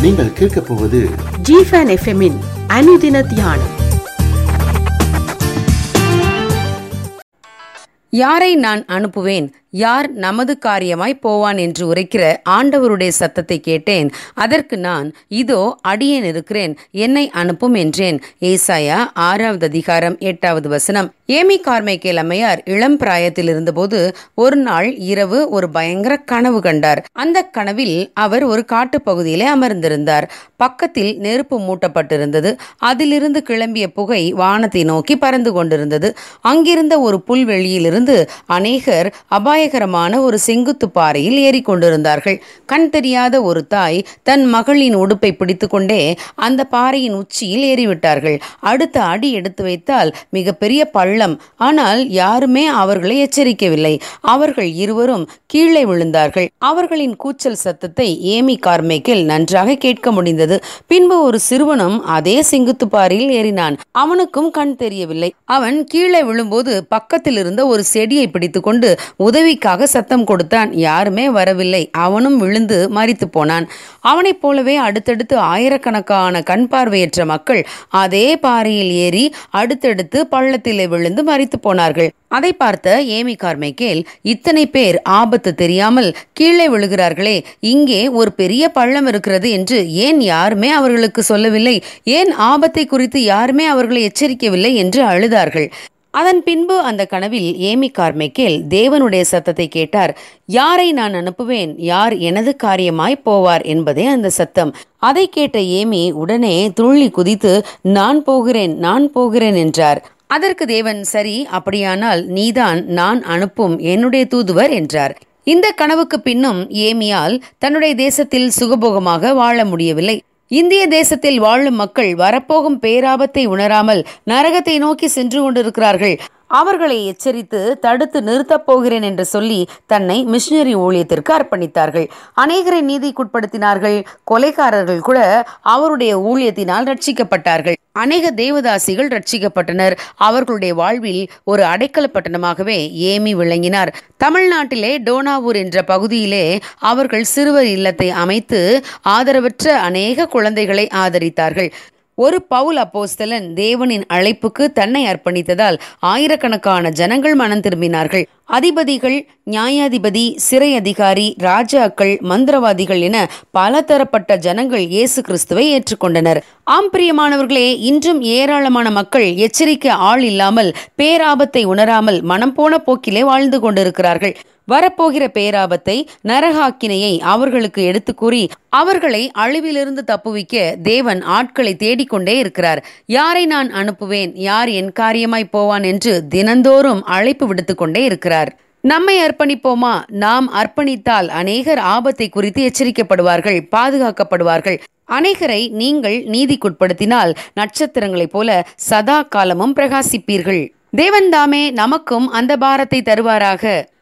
நீங்கள் கேட்கப் போவது ஜிஃபன் எஃப்எம்மின் அனுதின தியானம் யாரை நான் அனுப்புவேன் யார் நமது காரியமாய் போவான் என்று உரைக்கிற ஆண்டவருடைய சத்தத்தை கேட்டேன் அதற்கு நான் இதோ அடியேன் இருக்கிறேன் என்னை அனுப்பும் என்றேன் ஏசாயா ஆறாவது அதிகாரம் எட்டாவது வசனம் ஏமி கார்மைக்கேல் அம்மையார் இளம் பிராயத்தில் இருந்தபோது ஒரு நாள் இரவு ஒரு பயங்கர கனவு கண்டார் அந்த கனவில் அவர் ஒரு காட்டுப் பகுதியிலே அமர்ந்திருந்தார் பக்கத்தில் நெருப்பு மூட்டப்பட்டிருந்தது அதிலிருந்து கிளம்பிய புகை வானத்தை நோக்கி பறந்து கொண்டிருந்தது அங்கிருந்த ஒரு புல்வெளியிலிருந்து அநேகர் அபாயகரமான ஒரு செங்குத்து பாறையில் ஏறிக்கொண்டிருந்தார்கள் கண் தெரியாத ஒரு தாய் தன் மகளின் உடுப்பை பிடித்துக்கொண்டே அந்த பாறையின் உச்சியில் ஏறிவிட்டார்கள் அடுத்த அடி எடுத்து வைத்தால் மிகப்பெரிய பள்ளம் ஆனால் யாருமே அவர்களை எச்சரிக்கவில்லை அவர்கள் இருவரும் கீழே விழுந்தார்கள் அவர்களின் கூச்சல் சத்தத்தை ஏமி கார்மேக்கில் நன்றாக கேட்க முடிந்தது பின்பு ஒரு சிறுவனும் அதே செங்குத்து பாறையில் ஏறினான் அவனுக்கும் கண் தெரியவில்லை அவன் கீழே விழும்போது பக்கத்தில் இருந்த ஒரு செடியை பிடித்துக்கொண்டு உதவிக்காக சத்தம் கொடுத்தான் யாருமே வரவில்லை அவனும் விழுந்து மரித்து போனான் அவனைப் போலவே அடுத்தடுத்து ஆயிரக்கணக்கான கண் பார்வையற்ற மக்கள் அதே பாறையில் ஏறி அடுத்தடுத்து பள்ளத்திலே விழுந்து மரித்து போனார்கள் அதை பார்த்த ஏமி கார்மைக்கேல் இத்தனை பேர் ஆபத்து தெரியாமல் கீழே விழுகிறார்களே இங்கே ஒரு பெரிய பள்ளம் இருக்கிறது என்று ஏன் யாருமே அவர்களுக்கு சொல்லவில்லை ஏன் ஆபத்தை குறித்து யாருமே அவர்களை எச்சரிக்கவில்லை என்று அழுதார்கள் அதன் பின்பு அந்த கனவில் ஏமி கார்மைக்கேல் தேவனுடைய சத்தத்தை கேட்டார் யாரை நான் அனுப்புவேன் யார் எனது காரியமாய் போவார் என்பதே அந்த சத்தம் அதை கேட்ட ஏமி உடனே துள்ளி குதித்து நான் போகிறேன் நான் போகிறேன் என்றார் அதற்கு தேவன் சரி அப்படியானால் நீதான் நான் அனுப்பும் என்னுடைய தூதுவர் என்றார் இந்த கனவுக்கு பின்னும் ஏமியால் தன்னுடைய தேசத்தில் சுகபோகமாக வாழ முடியவில்லை இந்திய தேசத்தில் வாழும் மக்கள் வரப்போகும் பேராபத்தை உணராமல் நரகத்தை நோக்கி சென்று கொண்டிருக்கிறார்கள் அவர்களை எச்சரித்து தடுத்து நிறுத்தப் போகிறேன் என்று சொல்லி தன்னை மிஷினரி ஊழியத்திற்கு அர்ப்பணித்தார்கள் அநேகரை நீதிக்குட்படுத்தினார்கள் கொலைகாரர்கள் கூட அவருடைய ஊழியத்தினால் ரட்சிக்கப்பட்டார்கள் அநேக தேவதாசிகள் ரட்சிக்கப்பட்டனர் அவர்களுடைய வாழ்வில் ஒரு அடைக்கல பட்டணமாகவே ஏமி விளங்கினார் தமிழ்நாட்டிலே டோனாவூர் என்ற பகுதியிலே அவர்கள் சிறுவர் இல்லத்தை அமைத்து ஆதரவற்ற அநேக குழந்தைகளை ஆதரித்தார்கள் ஒரு பவுல் அப்போஸ்தலன் தேவனின் அழைப்புக்கு தன்னை அர்ப்பணித்ததால் ஆயிரக்கணக்கான ஜனங்கள் மனம் திரும்பினார்கள் அதிபதிகள் நியாயாதிபதி சிறை அதிகாரி ராஜாக்கள் மந்திரவாதிகள் என பல தரப்பட்ட ஜனங்கள் இயேசு கிறிஸ்துவை ஏற்றுக்கொண்டனர் ஆம் பிரியமானவர்களே இன்றும் ஏராளமான மக்கள் எச்சரிக்கை ஆள் இல்லாமல் பேராபத்தை உணராமல் மனம் போன போக்கிலே வாழ்ந்து கொண்டிருக்கிறார்கள் வரப்போகிற பேராபத்தை நரகாக்கினையை அவர்களுக்கு எடுத்து கூறி அவர்களை அழிவிலிருந்து தப்புவிக்க தேவன் ஆட்களை தேடிக்கொண்டே இருக்கிறார் யாரை நான் அனுப்புவேன் யார் என் காரியமாய் போவான் என்று தினந்தோறும் அழைப்பு விடுத்து கொண்டே இருக்கிறார் நம்மை அர்ப்பணிப்போமா நாம் அர்ப்பணித்தால் அநேகர் ஆபத்தை குறித்து எச்சரிக்கப்படுவார்கள் பாதுகாக்கப்படுவார்கள் அநேகரை நீங்கள் நீதிக்குட்படுத்தினால் நட்சத்திரங்களைப் போல சதா காலமும் பிரகாசிப்பீர்கள் தேவன் தாமே நமக்கும் அந்த பாரத்தை தருவாராக